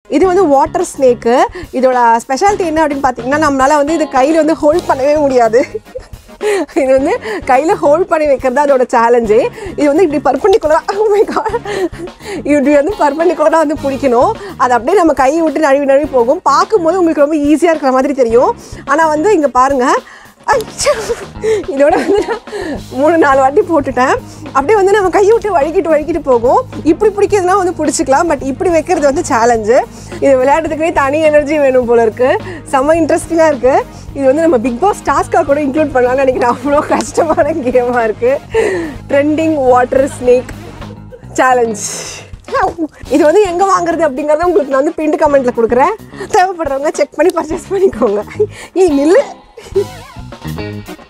இது வந்து water snake இதோட ஸ்பெஷாலிட்டி என்ன அப்படின்னு பார்த்தீங்கன்னா நம்மளால் வந்து இது கையில் வந்து ஹோல்ட் பண்ணவே முடியாது இது வந்து கையில் ஹோல்ட் பண்ணி வைக்கிறது அதோட சேலஞ்சு இது வந்து இப்படி பர்பண்டிகுலராக இப்படி வந்து பர்பண்டிகுலராக வந்து பிடிக்கணும் அது அப்படியே நம்ம கையை விட்டு நழுவி நழுவி போகும் பார்க்கும்போது உங்களுக்கு ரொம்ப ஈஸியாக இருக்கிற மாதிரி தெரியும் ஆனால் வந்து இங்கே பாருங்கள் அச்சோ! இதோட வந்து நான் மூணு நாலு வாட்டி போட்டுட்டேன் அப்படியே வந்து நம்ம கையை விட்டு வழுக்கிட்டு வழுக்கிட்டு போகும் இப்படி பிடிக்கிறதுனா வந்து பிடிச்சிக்கலாம் பட் இப்படி வைக்கிறது வந்து சேலஞ்சு இது விளையாடுறதுக்குனே தனி எனர்ஜி வேணும் போல இருக்குது செம்ம இன்ட்ரெஸ்டிங்காக இருக்குது இது வந்து நம்ம பிக் பாஸ் டாஸ்க்காக கூட இன்க்ளூட் பண்ணலாம்னு நினைக்கிறேன் அவ்வளோ கஷ்டமான கேமாக இருக்குது ட்ரெண்டிங் வாட்டர் ஸ்னேக் சேலஞ்ச் இது வந்து எங்கே வாங்குறது அப்படிங்கிறத உங்களுக்கு நான் வந்து பின்ட் கமெண்ட்டில் கொடுக்குறேன் தேவைப்படுறவங்க செக் பண்ணி பர்ச்சேஸ் பண்ணிக்கோங்க ஏய் நில்லு